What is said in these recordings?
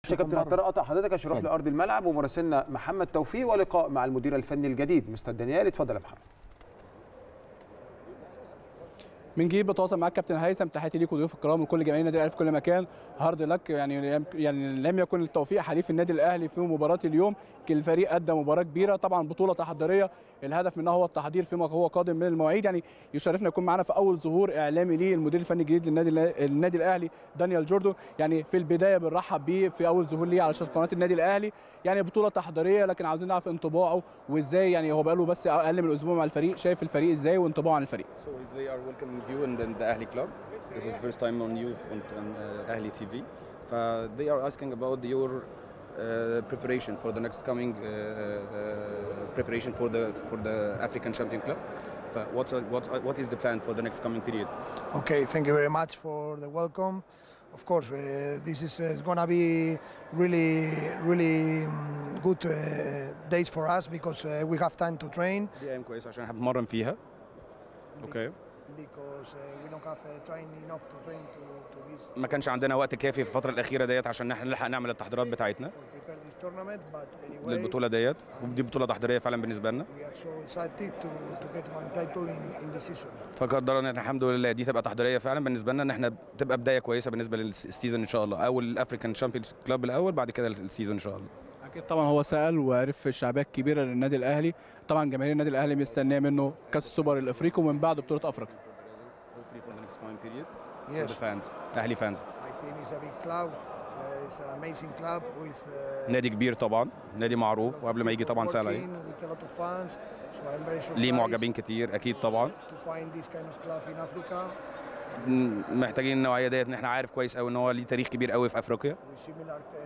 كابتن هضطر اقطع حضرتك عشان نروح اتفضل. لارض الملعب ومراسلنا محمد توفيق ولقاء مع المدير الفني الجديد مستر دانيال اتفضل يا محمد من جديد بتواصل معاك كابتن هيثم تحياتي ليك وضيوف الكرام وكل جماهير النادي الاهلي في كل مكان هارد لك يعني يعني لم يكن التوفيق حليف النادي الاهلي في مباراه اليوم يمكن الفريق ادى مباراه كبيره طبعا بطوله تحضيريه الهدف منها هو التحضير فيما هو قادم من المواعيد يعني يشرفنا يكون معنا في اول ظهور اعلامي ليه المدير الفني الجديد للنادي النادي الاهلي دانيال جوردو يعني في البدايه بنرحب بيه في اول ظهور ليه على شاشه قناه النادي الاهلي يعني بطوله تحضيريه لكن عاوزين نعرف انطباعه وازاي يعني هو بقاله بس اقل من اسبوع مع الفريق شايف الفريق ازاي وانطباعه عن الفريق So they are welcoming you in the, the Ahli club. This is first time on you on, on uh, Ahli TV. ف they are asking about your uh, preparation for the next coming uh, uh, preparation for the for the African Champion Club. ف what are, what are, what is the plan for the next coming period? Okay, thank you very much for the welcome. Of course, uh, this is uh, going to be really, really um, good uh, days for us because uh, we have time to train. دي ايام كويسه عشان احنا بنتمرن فيها. اوكي. Because uh, we don't have uh, train enough to train to, to this ما كانش عندنا وقت كافي في الفتره الاخيره ديت عشان احنا نلحق نعمل التحضيرات بتاعتنا for prepare this tournament. But anyway, للبطوله ديت ودي بطوله تحضيريه فعلا بالنسبه لنا. we are so excited to, to get one title in, in this season. فقدرنا ان الحمد لله دي تبقى تحضيريه فعلا بالنسبه لنا ان احنا تبقى بدايه كويسه بالنسبه للسيزون ان شاء الله او الافريكان تشامبيونز كلاب الاول بعد كده السيزون ان شاء الله اكيد طبعا هو سال وعرف الشعبيه الكبيره للنادي الاهلي طبعا جماهير النادي الاهلي مستنيه منه كاس السوبر الافريقي ومن بعده بطوله افريقيا hopefully for the next coming period Yes, for the fans اهلي fans I think it's a big club. Uh, it's an amazing club with uh, نادي كبير طبعا نادي معروف وقبل ما يجي طبعا سال عليه working with a lot of fans. So I'm very surprised ليه معجبين كتير اكيد طبعا to find this kind of club in Africa. م- محتاجين النوعيه ديت ان احنا عارف كويس قوي ان هو ليه تاريخ كبير قوي في افريقيا with similar uh,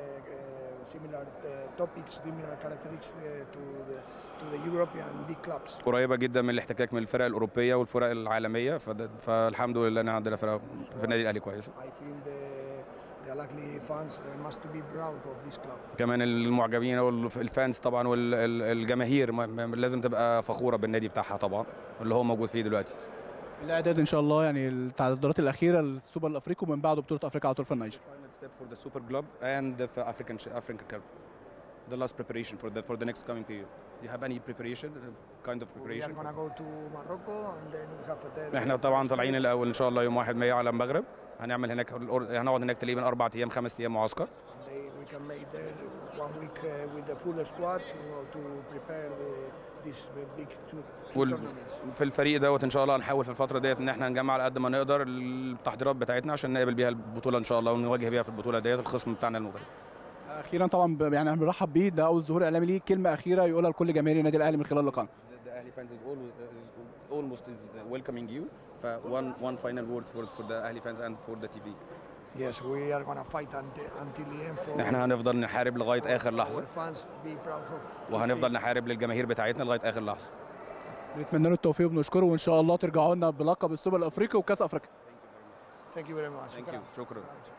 uh, similar uh, topics, similar characteristics uh, to the to the European big clubs. قريبه جدا من الاحتكاك من الفرق الاوروبيه والفرق العالميه فده فالحمد لله ان عندنا فرق في النادي الاهلي كويسه I think the the Al-Ahly fans uh, must be proud of this club. كمان المعجبين والفانز طبعا والجماهير لازم تبقى فخوره بالنادي بتاعها طبعا اللي هو موجود فيه دلوقتي الاعداد ان شاء الله يعني التعديلات الاخيره للسوبر الافريقي ومن بعده بطوله افريقيا على طول في النيجر final step for the super club and the African African Cup. The last preparation for the for the next coming period. You have any preparation, uh, kind of We are preparation? gonna go to Morocco and then we have a there. احنا طبعا طالعين الاول ان شاء الله يوم 1 مايو على المغرب هنعمل هناك الأور- هنقعد هناك تقريبا اربع ايام خمس ايام معسكر And they, we can make there one week uh, with the full squad to, to prepare the, this big two, two وال- tournaments. في الفريق دوت ان شاء الله هنحاول في الفتره ديت ان احنا نجمع على قد ما نقدر التحضيرات بتاعتنا عشان نقابل بيها البطوله ان شاء الله ونواجه بيها في البطوله ديت الخصم بتاعنا المغرب اخيرا طبعا ب- يعني بنرحب بيه ده اول ظهور اعلامي ليه كلمه اخيره يقولها لكل جماهير النادي الاهلي من خلال لقائنا The Ahli fans is always is almost is welcoming you. ف one one final word for for the Ahli fans and for the TV. Yes, we are gonna fight until, until the end for احنا هنفضل نحارب لغايه اخر لحظه our fans be proud of. this وهنفضل team. نحارب للجماهير بتاعتنا لغايه اخر لحظه بنتمنى له التوفيق وبنشكره وان شاء الله ترجعوا لنا بلقب السوبر الافريقي وكاس افريقيا Thank you very much. Thank you. شكرا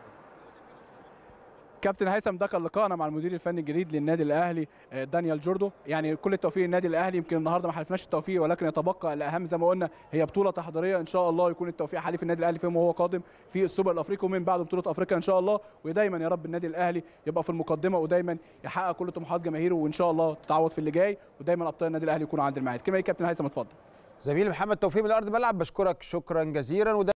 كابتن هيثم ده كان لقائنا مع المدير الفني الجديد للنادي الاهلي آه، دانيال جوردو يعني كل التوفيق للنادي الاهلي يمكن النهارده ما حلفناش التوفيق ولكن يتبقى الاهم زي ما قلنا هي بطوله تحضيريه ان شاء الله يكون التوفيق حليف النادي الاهلي فيما هو قادم في السوبر الافريقي ومن بعد بطوله افريقيا ان شاء الله ودايما يا رب النادي الاهلي يبقى في المقدمه ودايما يحقق كل طموحات جماهيره وان شاء الله تتعوض في اللي جاي ودايما ابطال النادي الاهلي يكونوا عند الميعاد كما ايه كابتن هيثم اتفضل زميلي محمد توفيق من ارض الملعب بشكرك شكرا جزيلا وده